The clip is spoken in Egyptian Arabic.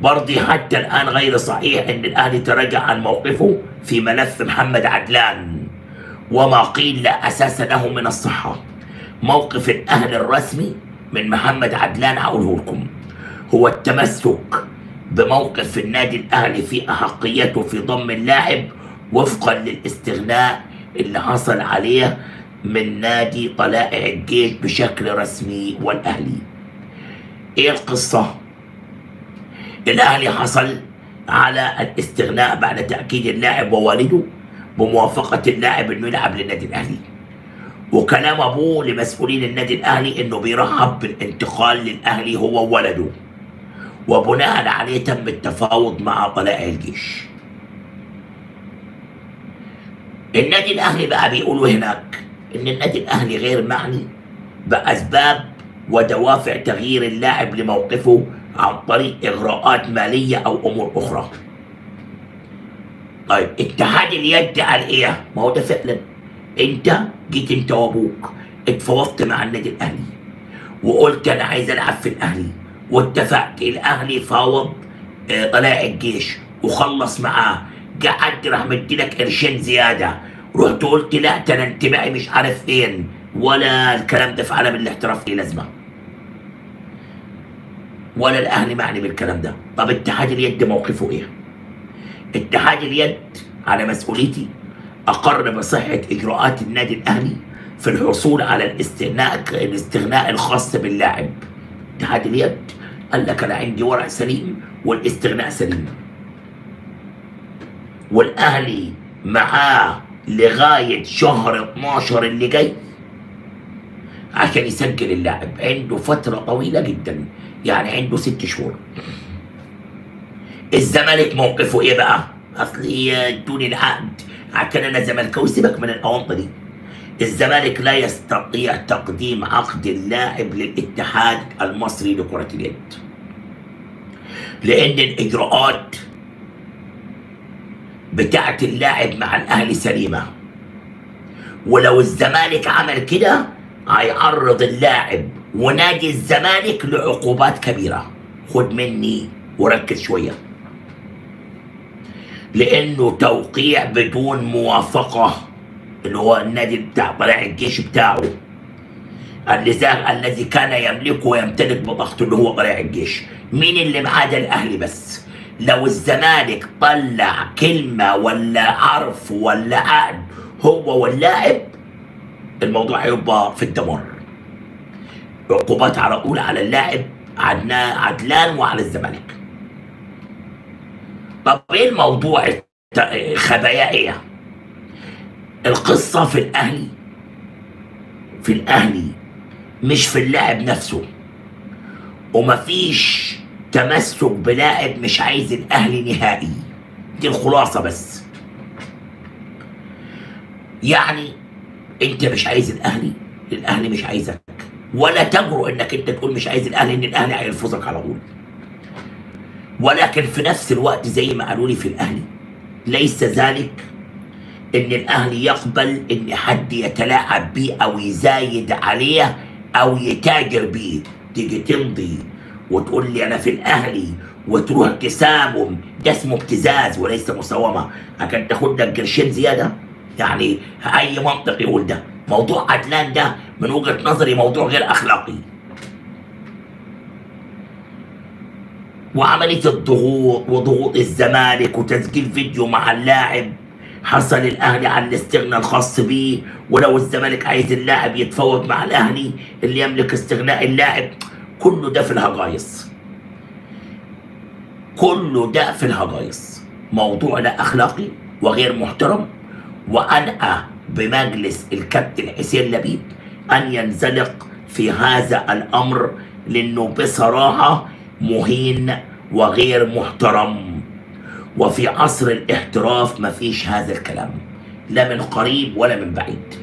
برضه حتى الآن غير صحيح أن الأهلي تراجع عن موقفه في ملف محمد عدلان وما قيل لا أساس له من الصحة موقف الأهلي الرسمي من محمد عدلان أقوله لكم هو التمسك بموقف النادي الأهلي في أحقيته في ضم اللاعب وفقا للاستغناء اللي حصل عليه من نادي طلائع الجيش بشكل رسمي والأهلي إيه القصة؟ الأهلي حصل على الاستغناء بعد تأكيد اللاعب ووالده بموافقة اللاعب إنه يلعب للنادي الأهلي وكلام أبوه لمسؤولين النادي الأهلي إنه بيرحب بالانتقال للأهلي هو وولده وبناء عليه تم التفاوض مع طلائع الجيش النادي الأهلي بقى بيقولوا هناك إن النادي الأهلي غير معني بأسباب ودوافع تغيير اللاعب لموقفه عن طريق إغراءات مالية أو أمور أخرى طيب اتحاد اليد على إيه؟ ما هو ده فعلا أنت جيت أنت وأبوك اتفاوضت مع النادي الأهلي وقلت أنا عايز ألعب في الأهلي واتفقت الأهلي فاوض آه، طلائع الجيش وخلص معاه قعدت راح مديلك قرشين زيادة رحت قلت لا ده انا انتمائي مش عارف فين ولا الكلام ده في عالم الاحتراف ليه لازمه ولا الاهلي معني بالكلام ده طب اتحاد اليد موقفه ايه اتحاد اليد على مسؤوليتي اقر بصحه اجراءات النادي الاهلي في الحصول على الاستغناء الاستغناء الخاص باللاعب اتحاد اليد قال لك انا عندي ورق سليم والاستغناء سليم والاهلي معاه لغايه شهر 12 اللي جاي عشان يسجل اللاعب عنده فتره طويله جدا يعني عنده ست شهور الزمالك موقفه ايه بقى؟ اصل ادوني العقد عشان انا زملكاوي سيبك من الاونطه دي الزمالك لا يستطيع تقديم عقد اللاعب للاتحاد المصري لكرة اليد لأن الإجراءات بتاعة اللاعب مع الأهلي سليمة ولو الزمالك عمل كده هيعرض اللاعب ونادي الزمالك لعقوبات كبيرة خد مني وركز شوية لأنه توقيع بدون موافقة اللي هو النادي بتاع طلائع الجيش بتاعه اللي الذي كان يملكه ويمتلك بضغطه اللي هو طلائع الجيش مين اللي معاه ده الاهلي بس لو الزمالك طلع كلمة ولا عرف ولا عقد هو واللاعب الموضوع هيبقى في الدمار عقوبات على طول على اللاعب عدنا عدلان وعلى الزمالك طب ايه الموضوع الت- خبايا ايه القصة في الأهلي في الأهلي مش في اللاعب نفسه ومفيش تمسك بلاعب مش عايز الأهلي نهائي دي الخلاصة بس يعني انت مش عايز الأهلي الأهلي مش عايزك ولا تجرؤ انك انت تقول مش عايز الأهلي ان الأهلي هيلفظك على طول ولكن في نفس الوقت زي ما قالوا لي في الأهلي ليس ذلك ان الاهلي يقبل ان حد يتلاعب بيه او يزايد عليه او يتاجر بيه تيجي تمضي وتقول لي انا في الاهلي وتروح تسامم ده اسمه ابتزاز وليس مساومه عشان تاخد لك قرشين زياده يعني اي منطق يقول ده موضوع عدلان ده من وجهه نظري موضوع غير اخلاقي وعمليه الضغوط وضغوط الزمالك وتسجيل فيديو مع اللاعب حصل الاهلي على الاستغناء الخاص بيه ولو الزمالك عايز اللاعب يتفاوض مع الاهلي اللي يملك استغناء اللاعب كله ده في الهجايص كله ده في الهجايص موضوع لا اخلاقي وغير محترم وانأى بمجلس الكابتن حسين لبيب ان ينزلق في هذا الامر لانه بصراحه مهين وغير محترم وفي عصر الاحتراف مفيش هذا الكلام لا من قريب ولا من بعيد